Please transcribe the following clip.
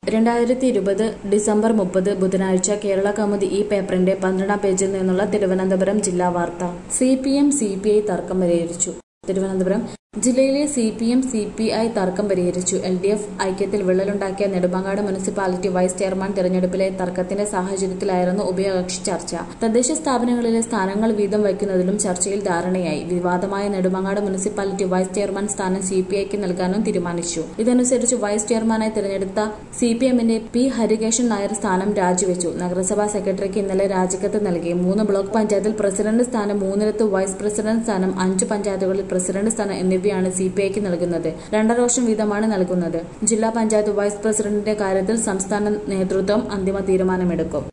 രണ്ടായിരത്തി ഇരുപത് ഡിസംബർ മുപ്പത് ബുധനാഴ്ച കേരള കൗമുദി ഈ പേപ്പറിന്റെ പന്ത്രണ്ടാം പേജിൽ നിന്നുള്ള തിരുവനന്തപുരം ജില്ലാ വാർത്ത C P M C P I തർക്കം പരിഹരിച്ചു തിരുവനന്തപുരം ജില്ലയിലെ C P M C P I തർക്കം പരിഹരിച്ചു എൽ ഡി എഫ് ഐക്യത്തിൽ വിള്ളലുണ്ടാക്കിയ നെടുമങ്ങാട് മുനിസിപ്പാലിറ്റി വൈസ് ചെയർമാൻ തെരഞ്ഞെടുപ്പിലെ തർക്കത്തിന്റെ സാഹചര്യത്തിലായിരുന്നു ഉഭയകക്ഷി ചർച്ച തദ്ദേശ സ്ഥാപനങ്ങളിലെ സ്ഥാനങ്ങൾ വീതം വയ്ക്കുന്നതിലും ചർച്ചയിൽ ധാരണയായി വിവാദമായ നെടുമങ്ങാട് മുനിസിപ്പാലിറ്റി വൈസ് ചെയർമാൻ സ്ഥാനം സി പി ഐക്ക് നൽകാനും തീരുമാനിച്ചു ഇതനുസരിച്ച് വൈസ് ചെയർമാനായി തിരഞ്ഞെടുത്ത സി പി എമ്മിന്റെ പി ഹരികേശൻ നായർ സ്ഥാനം രാജിവെച്ചു നഗരസഭാ സെക്രട്ടറിക്ക് ഇന്നലെ രാജിക്കത്ത് നൽകി മൂന്ന് ബ്ലോക്ക് പഞ്ചായത്തിൽ പ്രസിഡന്റ് സ്ഥാനം മൂന്നിടത്ത് വൈസ് പ്രസിഡന്റ് സ്ഥാനം അഞ്ച് പഞ്ചായത്തുകളിൽ പ്രസിഡന്റ് സ്ഥാനം എന്നിവയാണ് സി പി ഐക്ക് നൽകുന്നത് രണ്ടര വർഷം വീതമാണ് നൽകുന്നത് ജില്ലാ പഞ്ചായത്ത് വൈസ് പ്രസിഡന്റിന്റെ കാര്യത്തിൽ സംസ്ഥാന നേതൃത്വം അന്തിമ തീരുമാനമെടുക്കും